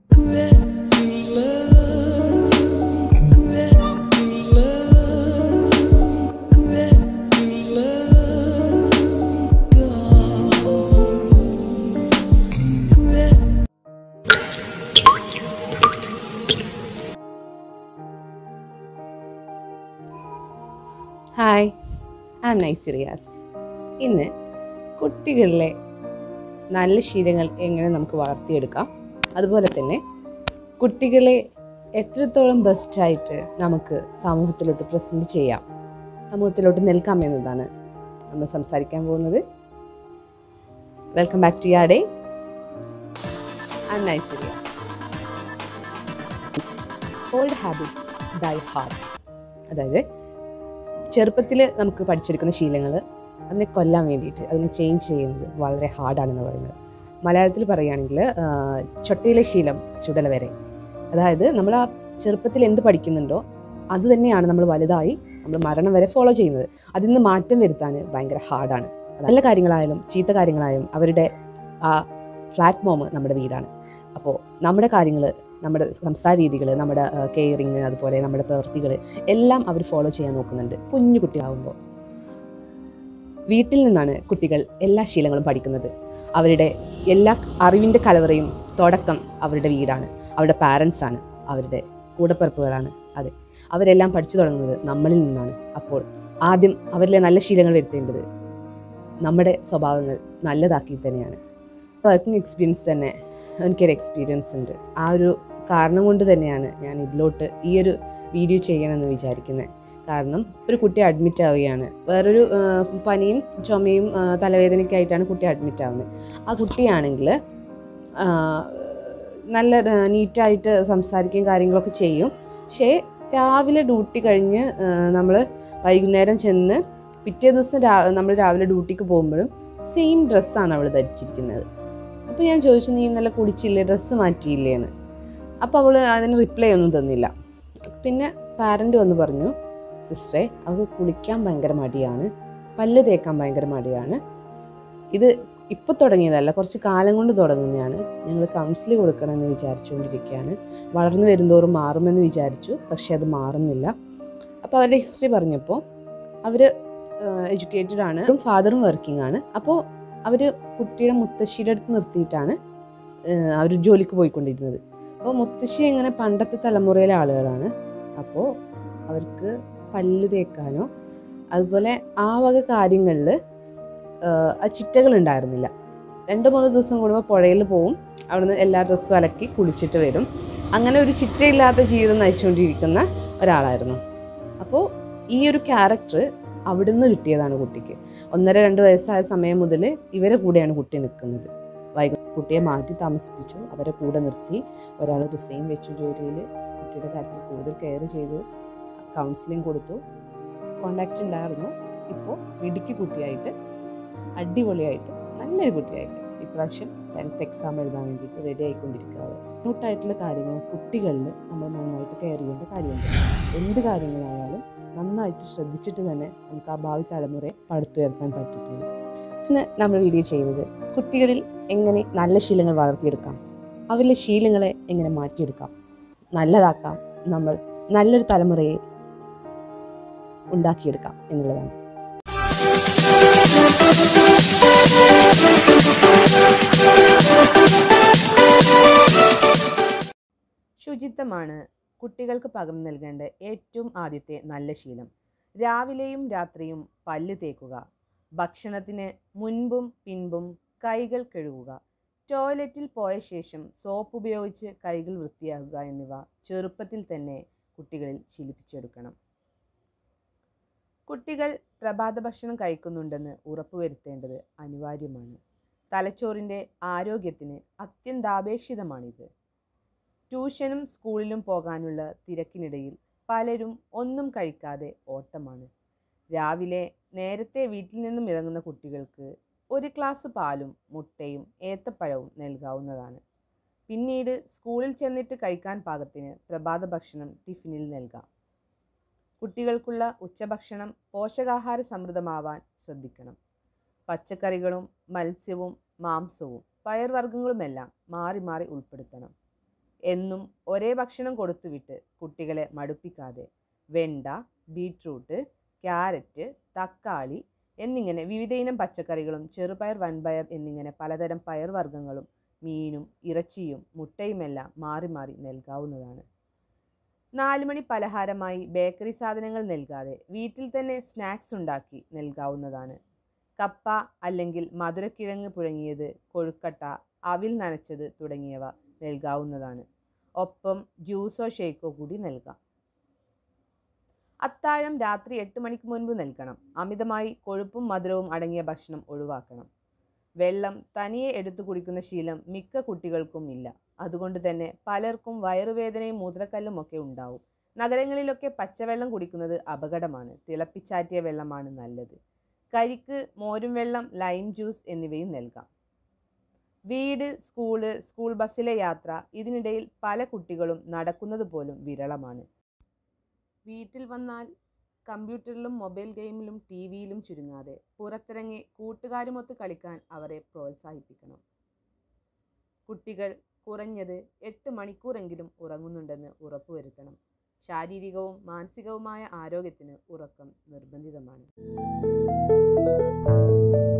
hi I am നൈസിറിയാസ് ഇന്ന് കുട്ടികളിലെ നല്ല ശീലങ്ങൾ എങ്ങനെ നമുക്ക് വളർത്തിയെടുക്കാം അതുപോലെ തന്നെ കുട്ടികളെ എത്രത്തോളം ബെസ്റ്റായിട്ട് നമുക്ക് സമൂഹത്തിലോട്ട് പ്രസൻറ്റ് ചെയ്യാം സമൂഹത്തിലോട്ട് നിൽക്കാം എന്നതാണ് നമ്മൾ സംസാരിക്കാൻ പോകുന്നത് welcome back to ya day I am നൈസിറിയാസ് ഓൾഡ് ഹാബിറ്റ്സ് ഡൈ ഹാർട്ട് അതായത് ചെറുപ്പത്തിൽ നമുക്ക് പഠിച്ചെടുക്കുന്ന ശീലങ്ങൾ അതിനെ കൊല്ലാൻ വേണ്ടിയിട്ട് അതിനെ ചേഞ്ച് ചെയ്യുന്നത് വളരെ ഹാർഡാണെന്ന് പറയുന്നത് മലയാളത്തിൽ പറയുകയാണെങ്കിൽ ആ, ചൊട്ടയിലെ ശീലം ചുടല വരെ അതായത് നമ്മൾ ആ ചെറുപ്പത്തിൽ എന്ത് പഠിക്കുന്നുണ്ടോ അത് തന്നെയാണ് നമ്മൾ വലുതായി നമ്മൾ മരണം വരെ ഫോളോ ചെയ്യുന്നത് അതിൽ നിന്ന് മാറ്റം വരുത്താൻ ഭയങ്കര ഹാർഡാണ് നല്ല കാര്യങ്ങളായാലും ചീത്ത കാര്യങ്ങളായാലും അവരുടെ ആ പ്ലാറ്റ്ഫോം നമ്മുടെ വീടാണ് അപ്പോൾ നമ്മുടെ കാര്യങ്ങൾ നമ്മുടെ സംസാര രീതികൾ നമ്മുടെ കെയറിങ് അതുപോലെ നമ്മുടെ പ്രവൃത്തികൾ എല്ലാം അവർ ഫോളോ ചെയ്യാൻ നോക്കുന്നുണ്ട് കുഞ്ഞു കുട്ടിയാവുമ്പോൾ വീട്ടിൽ നിന്നാണ് കുട്ടികൾ എല്ലാ ശീലങ്ങളും പഠിക്കുന്നത് അവരുടെ എല്ലാ അറിവിൻ്റെ കലവറയും തുടക്കം അവരുടെ വീടാണ് അവരുടെ പാരൻസ് ആണ് അവരുടെ കൂടപ്പിറപ്പുകളാണ് അതെ അവരെല്ലാം പഠിച്ചു തുടങ്ങുന്നത് നമ്മളിൽ നിന്നാണ് അപ്പോൾ ആദ്യം അവരിലെ നല്ല ശീലങ്ങൾ വരുത്തേണ്ടത് നമ്മുടെ സ്വഭാവങ്ങൾ നല്ലതാക്കിയിട്ട് തന്നെയാണ് വർക്കിംഗ് എക്സ്പീരിയൻസ് തന്നെ എനിക്കൊരു എക്സ്പീരിയൻസ് ഉണ്ട് ആ ഒരു കാരണം കൊണ്ട് തന്നെയാണ് ഞാൻ ഇതിലോട്ട് ഈ ഒരു വീഡിയോ ചെയ്യണമെന്ന് വിചാരിക്കുന്നത് കാരണം ഒരു കുട്ടി അഡ്മിറ്റ് ആവുകയാണ് വേറൊരു ആ, പനിയും ചുമയും ആ, തലവേദനയൊക്കെ ആയിട്ടാണ് കുട്ടി അഡ്മിറ്റ് ആവുന്നത് ആ കുട്ടിയാണെങ്കിൽ ആ, നല്ല നീറ്റായിട്ട് സംസാരിക്കുകയും കാര്യങ്ങളൊക്കെ ചെയ്യും പക്ഷേ രാവിലെ ഡ്യൂട്ടി കഴിഞ്ഞ് നമ്മൾ വൈകുന്നേരം ചെന്ന് പിറ്റേ ദിവസം രാ നമ്മൾ രാവിലെ ഡ്യൂട്ടിക്ക് പോകുമ്പോഴും സെയിം ഡ്രസ്സാണ് അവൾ ധരിച്ചിരിക്കുന്നത് അപ്പോൾ ഞാൻ ചോദിച്ചു നീ ഇന്നലെ കുളിച്ചില്ലേ ഡ്രസ്സ് മാറ്റിയില്ലേ എന്ന് അപ്പോൾ അവൾ അതിന് റിപ്ലൈ ഒന്നും തന്നില്ല പിന്നെ പാരൻ്റ് വന്ന് പറഞ്ഞു സിസ്റ്ററെ അവൾക്ക് കുളിക്കാൻ ഭയങ്കര മടിയാണ് പല്ല് തേക്കാൻ ഭയങ്കര മടിയാണ് ഇത് ഇപ്പോൾ തുടങ്ങിയതല്ല കുറച്ച് കാലം കൊണ്ട് തുടങ്ങുന്നതാണ് ഞങ്ങൾ കൗൺസിലിംഗ് കൊടുക്കണമെന്ന് വിചാരിച്ചുകൊണ്ടിരിക്കുകയാണ് വളർന്നു വരുന്തോറും മാറുമെന്ന് വിചാരിച്ചു പക്ഷേ അത് മാറുന്നില്ല അപ്പോൾ അവരുടെ ഹിസ്റ്ററി പറഞ്ഞപ്പോൾ അവർ എഡ്യൂക്കേറ്റഡ് ആണ് ഫാദറും വർക്കിംഗ് ആണ് അപ്പോൾ അവർ കുട്ടിയുടെ മുത്തശ്ശിയുടെ അടുത്ത് നിർത്തിയിട്ടാണ് അവർ ജോലിക്ക് പോയിക്കൊണ്ടിരുന്നത് അപ്പോൾ മുത്തശ്ശി എങ്ങനെ പണ്ടത്തെ തലമുറയിലെ ആളുകളാണ് അപ്പോൾ അവർക്ക് പല്ല് തേക്കാനോ അതുപോലെ ആ വക കാര്യങ്ങളിൽ ആ ചിറ്റകൾ ഉണ്ടായിരുന്നില്ല രണ്ട് മൂന്ന് ദിവസം കൂടുമ്പോൾ പുഴയിൽ പോവും അവിടുന്ന് എല്ലാ ഡ്രസ്സും അലക്കി കുളിച്ചിട്ട് വരും അങ്ങനെ ഒരു ചിറ്റയില്ലാത്ത ജീവിതം നയിച്ചുകൊണ്ടിരിക്കുന്ന ഒരാളായിരുന്നു അപ്പോൾ ഈ ഒരു ക്യാരക്ടർ അവിടുന്ന് കിട്ടിയതാണ് കുട്ടിക്ക് ഒന്നര രണ്ട് വയസ്സായ സമയം മുതൽ ഇവരെ കൂടെയാണ് കുട്ടി നിൽക്കുന്നത് വൈകു കുട്ടിയെ മാറ്റി താമസിപ്പിച്ചു അവരെ കൂടെ നിർത്തി ഒരാൾ റിസൈൻ വെച്ചു ജോലിയിൽ കുട്ടിയുടെ കാര്യത്തിൽ കൂടുതൽ കെയർ ചെയ്തു കൗൺസിലിംഗ് കൊടുത്തു കോണ്ടാക്റ്റ് ഉണ്ടായിരുന്നു ഇപ്പോൾ മിടുക്കി കുട്ടിയായിട്ട് അടിപൊളിയായിട്ട് നല്ലൊരു കുട്ടിയായിട്ട് ഇപ്രാവശ്യം ടെൻത്ത് എക്സാം എഴുതാൻ വേണ്ടിയിട്ട് റെഡി ആയിക്കൊണ്ടിരിക്കുകയാണ് നോട്ടായിട്ടുള്ള കാര്യങ്ങൾ കുട്ടികളിൽ നമ്മൾ നന്നായിട്ട് കെയർ ചെയ്യേണ്ട കാര്യമുണ്ട് എന്ത് കാര്യങ്ങളായാലും നന്നായിട്ട് ശ്രദ്ധിച്ചിട്ട് തന്നെ നമുക്ക് ആ ഭാവി തലമുറയെ പടുത്തുയർത്താൻ പറ്റുള്ളൂ ഇന്ന് നമ്മൾ വീഡിയോ ചെയ്യുന്നത് കുട്ടികളിൽ എങ്ങനെ നല്ല ശീലങ്ങൾ വളർത്തിയെടുക്കാം അവരിലെ ശീലങ്ങളെ എങ്ങനെ മാറ്റിയെടുക്കാം നല്ലതാക്കാം നമ്മൾ നല്ലൊരു തലമുറയെ ഉണ്ടാക്കിയെടുക്കാം എന്നുള്ളതാണ് ശുചിത്വമാണ് കുട്ടികൾക്ക് പകർന്നു നൽകേണ്ട ഏറ്റവും ആദ്യത്തെ നല്ല ശീലം രാവിലെയും രാത്രിയും പല്ല് തേക്കുക ഭക്ഷണത്തിന് മുൻപും പിൻപും കൈകൾ കഴുകുക ടോയ്ലറ്റിൽ പോയ ശേഷം സോപ്പ് ഉപയോഗിച്ച് കൈകൾ വൃത്തിയാക്കുക എന്നിവ ചെറുപ്പത്തിൽ തന്നെ കുട്ടികളിൽ ശീലിപ്പിച്ചെടുക്കണം കുട്ടികൾ പ്രഭാത ഭക്ഷണം കഴിക്കുന്നുണ്ടെന്ന് ഉറപ്പുവരുത്തേണ്ടത് അനിവാര്യമാണ് തലച്ചോറിൻ്റെ ആരോഗ്യത്തിന് അത്യന്താപേക്ഷിതമാണിത് ട്യൂഷനും സ്കൂളിലും പോകാനുള്ള തിരക്കിനിടയിൽ പലരും ഒന്നും കഴിക്കാതെ ഓട്ടമാണ് രാവിലെ നേരത്തെ വീട്ടിൽ നിന്നും ഇറങ്ങുന്ന കുട്ടികൾക്ക് ഒരു ഗ്ലാസ് പാലും മുട്ടയും ഏത്തപ്പഴവും നൽകാവുന്നതാണ് പിന്നീട് സ്കൂളിൽ ചെന്നിട്ട് കഴിക്കാൻ പാകത്തിന് പ്രഭാത ഭക്ഷണം ടിഫിനിൽ നൽകാം കുട്ടികൾക്കുള്ള ഉച്ചഭക്ഷണം പോഷകാഹാര സമൃദ്ധമാവാൻ ശ്രദ്ധിക്കണം പച്ചക്കറികളും മത്സ്യവും മാംസവും പയർവർഗ്ഗങ്ങളുമെല്ലാം മാറി മാറി ഉൾപ്പെടുത്തണം എന്നും ഒരേ ഭക്ഷണം കൊടുത്തുവിട്ട് കുട്ടികളെ മടുപ്പിക്കാതെ വെണ്ട ബീട്രൂട്ട് ക്യാരറ്റ് തക്കാളി എന്നിങ്ങനെ വിവിധയിനം പച്ചക്കറികളും ചെറുപയർ വൻപയർ എന്നിങ്ങനെ പലതരം പയർവർഗ്ഗങ്ങളും മീനും ഇറച്ചിയും മുട്ടയുമെല്ലാം മാറി മാറി നൽകാവുന്നതാണ് നാലുമണി പലഹാരമായി ബേക്കറി സാധനങ്ങൾ നൽകാതെ വീട്ടിൽ തന്നെ സ്നാക്സ് ഉണ്ടാക്കി നൽകാവുന്നതാണ് കപ്പ അല്ലെങ്കിൽ മധുരക്കിഴങ്ങ് പുഴങ്ങിയത് കൊഴുക്കട്ട അവിൽ നനച്ചത് തുടങ്ങിയവ നൽകാവുന്നതാണ് ഒപ്പം ജ്യൂസോ ഷേക്കോ കൂടി നൽകാം അത്താഴം രാത്രി എട്ട് മണിക്ക് മുൻപ് നൽകണം അമിതമായി കൊഴുപ്പും മധുരവും അടങ്ങിയ ഭക്ഷണം ഒഴിവാക്കണം വെള്ളം തനിയെ എടുത്തു കുടിക്കുന്ന ശീലം മിക്ക കുട്ടികൾക്കും ഇല്ല അതുകൊണ്ട് തന്നെ പലർക്കും വയറുവേദനയും മൂത്രക്കല്ലും ഒക്കെ ഉണ്ടാവും നഗരങ്ങളിലൊക്കെ പച്ചവെള്ളം കുടിക്കുന്നത് അപകടമാണ് തിളപ്പിച്ചാറ്റിയ വെള്ളമാണ് നല്ലത് കരിക്ക് മോരും വെള്ളം ലൈം ജ്യൂസ് എന്നിവയും നൽകാം വീട് സ്കൂള് സ്കൂൾ ബസ്സിലെ യാത്ര ഇതിനിടയിൽ പല കുട്ടികളും നടക്കുന്നത് പോലും വിരളമാണ് വീട്ടിൽ വന്നാൽ കമ്പ്യൂട്ടറിലും മൊബൈൽ ഗെയിമിലും ടി വിയിലും ചുരുങ്ങാതെ പുറത്തിറങ്ങി കൂട്ടുകാരുമൊത്ത് കളിക്കാൻ അവരെ പ്രോത്സാഹിപ്പിക്കണം കുട്ടികൾ കുറഞ്ഞത് എട്ട് മണിക്കൂറെങ്കിലും ഉറങ്ങുന്നുണ്ടെന്ന് ഉറപ്പുവരുത്തണം ശാരീരികവും മാനസികവുമായ ആരോഗ്യത്തിന് ഉറക്കം നിർബന്ധിതമാണ്